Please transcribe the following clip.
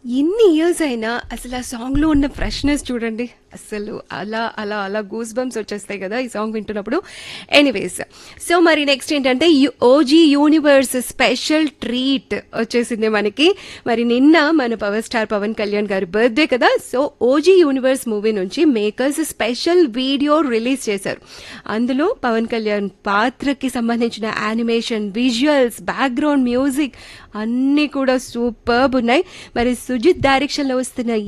ఎన్ని ఇయర్స్ అయినా అసలు ఆ సాంగ్ లో ఉన్న ఫ్రెష్నెస్ చూడండి అసలు అలా అలా అలా గూస్ బంప్స్ వచ్చేస్తాయి కదా ఈ సాంగ్ వింటున్నప్పుడు ఎనీవేస్ సో మరి నెక్స్ట్ ఏంటంటే ఓజీ యూనివర్స్ స్పెషల్ ట్రీట్ వచ్చేసింది మనకి మరి నిన్న మన పవర్ స్టార్ పవన్ కళ్యాణ్ గారి బర్త్డే కదా సో ఓజీ యూనివర్స్ మూవీ నుంచి మేకర్స్ స్పెషల్ వీడియో రిలీజ్ చేశారు అందులో పవన్ కళ్యాణ్ పాత్రకి సంబంధించిన యానిమేషన్ విజువల్స్ బ్యాక్గ్రౌండ్ మ్యూజిక్ అన్నీ కూడా సూపర్బ్ ఉన్నాయి మరి సుజిత్ డైరెక్షన్ లో వస్తున్న